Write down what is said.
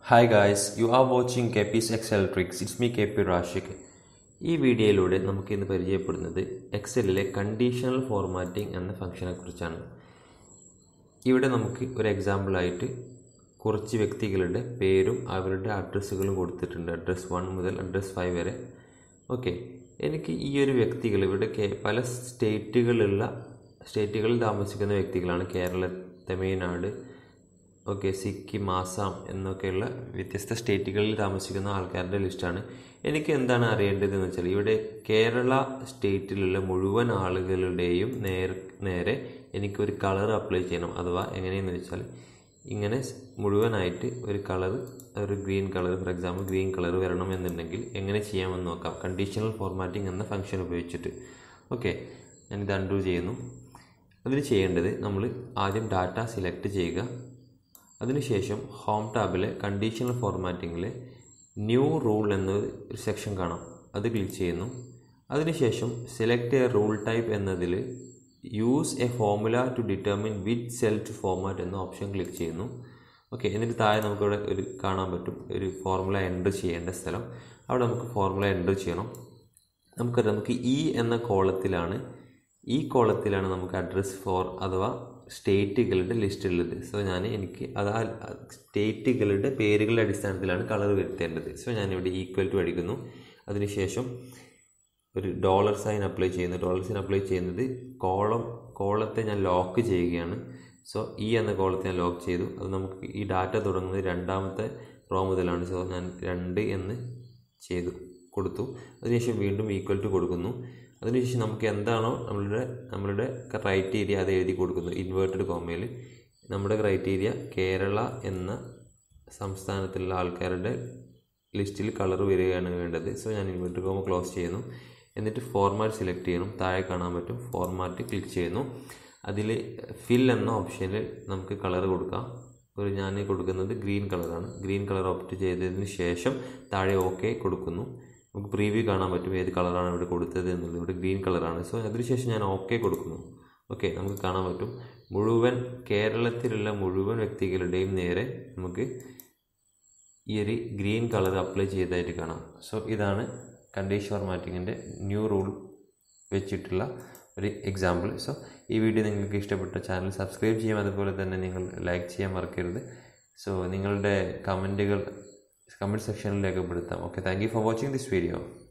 Hi guys, you are watching KP's Excel Tricks. It's me KP Rashik. ഈ വീഡിയോയിലൂടെ നമുക്ക് ഇന്ന് പരിചയപ്പെടുന്നത് എക്സലിലെ കണ്ടീഷണൽ ഫോർമാറ്റിംഗ് എന്ന ഫംഗ്ഷനെ കുറിച്ചാണ് ഇവിടെ നമുക്ക് ഒരു എക്സാമ്പിളായിട്ട് കുറച്ച് വ്യക്തികളുടെ പേരും അവരുടെ അഡ്രസ്സുകളും കൊടുത്തിട്ടുണ്ട് അഡ്രസ്സ് വൺ മുതൽ അഡ്രസ്സ് ഫൈവ് വരെ ഓക്കെ എനിക്ക് ഈ ഒരു വ്യക്തികൾ ഇവിടെ കേ- പല സ്റ്റേറ്റുകളുള്ള സ്റ്റേറ്റുകളിൽ താമസിക്കുന്ന വ്യക്തികളാണ് കേരള തമിഴ്നാട് ഓക്കെ സിക്കിം ആസാം എന്നൊക്കെയുള്ള വ്യത്യസ്ത സ്റ്റേറ്റുകളിൽ താമസിക്കുന്ന ആൾക്കാരുടെ ലിസ്റ്റാണ് എനിക്ക് എന്താണ് അറിയേണ്ടതെന്ന് വെച്ചാൽ ഇവിടെ കേരള സ്റ്റേറ്റിലുള്ള മുഴുവൻ ആളുകളുടെയും നേർ നേരെ എനിക്കൊരു കളർ അപ്ലൈ ചെയ്യണം അഥവാ എങ്ങനെയെന്ന് വെച്ചാൽ ഇങ്ങനെ സ് മുഴുവനായിട്ട് ഒരു കളർ ഒരു green colour for example green colour വരണം എന്നുണ്ടെങ്കിൽ എങ്ങനെ ചെയ്യാമെന്ന് നോക്കാം കണ്ടീഷണൽ ഫോർമാറ്റിംഗ് എന്ന ഫംഗ്ഷൻ ഉപയോഗിച്ചിട്ട് ഓക്കെ ഞാനിത് അൺഡു ചെയ്യുന്നു അതിന് ചെയ്യേണ്ടത് നമ്മൾ ആദ്യം ഡാറ്റ സെലക്ട് ചെയ്യുക അതിനുശേഷം ഹോം ടാബിലെ കണ്ടീഷണൽ ഫോർമാറ്റിങ്ങിലെ ന്യൂ റൂൾ എന്ന ഒരു സെക്ഷൻ കാണാം അത് ക്ലിക്ക് ചെയ്യുന്നു അതിനുശേഷം സെലക്ട് എ റൂൾ ടൈപ്പ് എന്നതിൽ use a formula to determine which cell to format എന്ന ഓപ്ഷൻ ക്ലിക്ക് ചെയ്യുന്നു ഓക്കെ എന്നിട്ട് താഴെ നമുക്കിവിടെ ഒരു കാണാൻ പറ്റും ഒരു ഫോർമുല എൻ്റർ ചെയ്യേണ്ട സ്ഥലം അവിടെ നമുക്ക് ഫോർമുല എൻ്റർ ചെയ്യണം നമുക്കറിയാം നമുക്ക് ഇ എന്ന കോളത്തിലാണ് ഈ കോളത്തിലാണ് നമുക്ക് അഡ്രസ് ഫോർ അഥവാ സ്റ്റേറ്റുകളുടെ ലിസ്റ്റ് ഉള്ളത് സോ ഞാൻ എനിക്ക് അത് ആ സ്റ്റേറ്റുകളുടെ പേരുകളുടെ അടിസ്ഥാനത്തിലാണ് കളർ വരുത്തേണ്ടത് സോ ഞാനിവിടെ ഈക്വൽ ടു അടിക്കുന്നു അതിനുശേഷം ഒരു ഡോളർ സൈൻ അപ്ലൈ ചെയ്യുന്നു ഡോളർ സൈൻ അപ്ലൈ ചെയ്യുന്നത് കോളം കോളത്തെ ഞാൻ ലോക്ക് ചെയ്യുകയാണ് സോ ഈ എന്ന കോളത്തെ ഞാൻ ലോക്ക് ചെയ്തു അത് നമുക്ക് ഈ ഡാറ്റ തുടങ്ങുന്നത് രണ്ടാമത്തെ റോ മുതലാണ് സോ ഞാൻ രണ്ട് എന്ന് ചെയ്തു കൊടുത്തു അതിനുശേഷം വീണ്ടും ഈക്വൽ ടു കൊടുക്കുന്നു അതിനുശേഷം നമുക്ക് എന്താണോ നമ്മളുടെ നമ്മളുടെ ക്രൈറ്റീരിയ അത് എഴുതി കൊടുക്കുന്നു ഇൻവേർട്ടഡ് കോമയിൽ നമ്മുടെ ക്രൈറ്റീരിയ കേരള എന്ന സംസ്ഥാനത്തിലുള്ള ആൾക്കാരുടെ ലിസ്റ്റിൽ കളർ വരികയാണ് വേണ്ടത് സോ ഞാൻ ഇൻവേർട്ടഡ് കോമ ക്ലോസ് ചെയ്യുന്നു എന്നിട്ട് ഫോർമാറ്റ് സെലക്ട് ചെയ്യണം താഴെ കാണാൻ പറ്റും ഫോർമാറ്റ് ക്ലിക്ക് ചെയ്യുന്നു അതിൽ ഫിൽ എന്ന ഓപ്ഷനിൽ നമുക്ക് കളർ കൊടുക്കാം ഒരു ഞാൻ കൊടുക്കുന്നത് ഗ്രീൻ കളറാണ് ഗ്രീൻ കളർ ഓപ്റ്റ് ചെയ്തതിന് ശേഷം താഴെ ഓക്കെ കൊടുക്കുന്നു നമുക്ക് പ്രീവ്യൂ കാണാൻ പറ്റും ഏത് കളറാണ് ഇവിടെ കൊടുത്തത് എന്നുള്ളത് ഇവിടെ ഗ്രീൻ കളറാണ് സോ അതിനുശേഷം ഞാൻ ഓക്കെ കൊടുക്കുന്നു ഓക്കെ നമുക്ക് കാണാൻ പറ്റും മുഴുവൻ കേരളത്തിലുള്ള മുഴുവൻ വ്യക്തികളുടെയും നേരെ നമുക്ക് ഈ ഒരു ഗ്രീൻ കളർ അപ്ലൈ ചെയ്തതായിട്ട് കാണാം സോ ഇതാണ് കണ്ടീഷൻ ഫോർമാറ്റിങ്ങിൻ്റെ ന്യൂ റൂൾ വെച്ചിട്ടുള്ള ഒരു എക്സാമ്പിൾ സോ ഈ വീഡിയോ നിങ്ങൾക്ക് ഇഷ്ടപ്പെട്ട ചാനൽ സബ്സ്ക്രൈബ് ചെയ്യാം അതുപോലെ തന്നെ നിങ്ങൾ ലൈക്ക് ചെയ്യാൻ മറക്കരുത് സോ നിങ്ങളുടെ കമൻറ്റുകൾ കമൻറ്റ് സെക്ഷനിൽ രേഖപ്പെടുത്താം okay thank you for watching this video